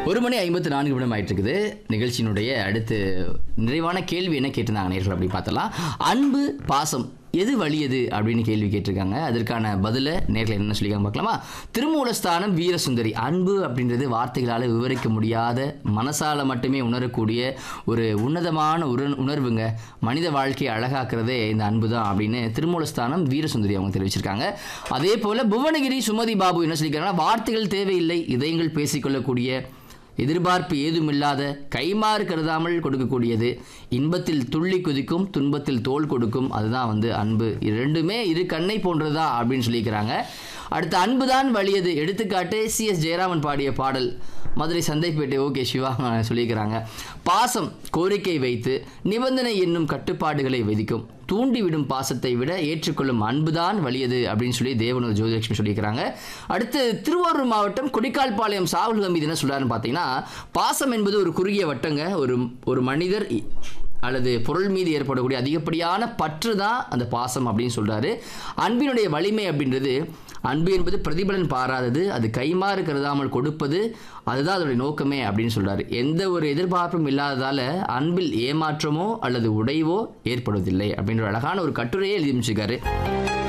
ஒரு மணி ஐம்பத்து நான்கு நிமிடம் ஆயிட்டு இருக்குது நிகழ்ச்சியினுடைய அடுத்து நிறைவான கேள்வி என்ன கேட்டிருந்தாங்க நேர்கள் அப்படி பார்த்தலாம் அன்பு பாசம் எது வலியது அப்படின்னு கேள்வி கேட்டிருக்காங்க அதற்கான பதிலை நேரில் என்ன சொல்லிக்காங்க பார்க்கலாமா திருமூலஸ்தானம் வீரசுந்தரி அன்பு அப்படின்றது வார்த்தைகளால் விவரிக்க முடியாத மனசால மட்டுமே உணரக்கூடிய ஒரு உன்னதமான உரு உணர்வுங்க மனித வாழ்க்கையை அழகாக்குறதே இந்த அன்பு தான் அப்படின்னு திருமூலஸ்தானம் வீரசுந்தரி அவங்க தெரிவிச்சிருக்காங்க அதே போல புவனகிரி சுமதி பாபு என்ன சொல்லியிருக்காங்கன்னா வார்த்தைகள் தேவையில்லை இதயங்கள் பேசிக்கொள்ளக்கூடிய எதிர்பார்ப்பு ஏதுமில்லாத கைமாறு கருதாமல் கொடுக்கக்கூடியது இன்பத்தில் துள்ளி குதிக்கும் துன்பத்தில் தோல் கொடுக்கும் அதுதான் வந்து அன்பு இது ரெண்டுமே இரு கண்ணை போன்றதா அப்படின்னு சொல்லியிருக்கிறாங்க அடுத்து அன்புதான் வலியது எடுத்துக்காட்டு சி எஸ் ஜெயராமன் பாடிய பாடல் மதுரை சந்தைப்பேட்டை ஓகே சிவா சொல்லியிருக்கிறாங்க பாசம் கோரிக்கை வைத்து நிபந்தனை என்னும் கட்டுப்பாடுகளை விதிக்கும் தூண்டிவிடும் பாசத்தை விட ஏற்றுக்கொள்ளும் அன்புதான் வலியது அப்படின்னு சொல்லி தேவனூர் ஜோதிலட்சுமி சொல்லியிருக்கிறாங்க அடுத்து திருவாரூர் மாவட்டம் கொடிக்கால்பாளையம் சாகுல் ஹமீது என்ன சொல்றாருன்னு பார்த்தீங்கன்னா பாசம் என்பது ஒரு குறுகிய வட்டங்க ஒரு ஒரு மனிதர் இ- அல்லது பொருள் மீது ஏற்படக்கூடிய அதிகப்படியான பற்று தான் அந்த பாசம் அப்படின்னு சொல்றாரு அன்பினுடைய வலிமை அப்படின்றது அன்பு என்பது பிரதிபலன் பாராதது அது கைமாறு கருதாமல் கொடுப்பது அதுதான் அதோடைய நோக்கமே அப்படின்னு சொல்றாரு எந்த ஒரு எதிர்பார்ப்பும் இல்லாததால அன்பில் ஏமாற்றமோ அல்லது உடைவோ ஏற்படுவதில்லை அப்படின்ற ஒரு அழகான ஒரு கட்டுரையை எழுதி முடிச்சிருக்காரு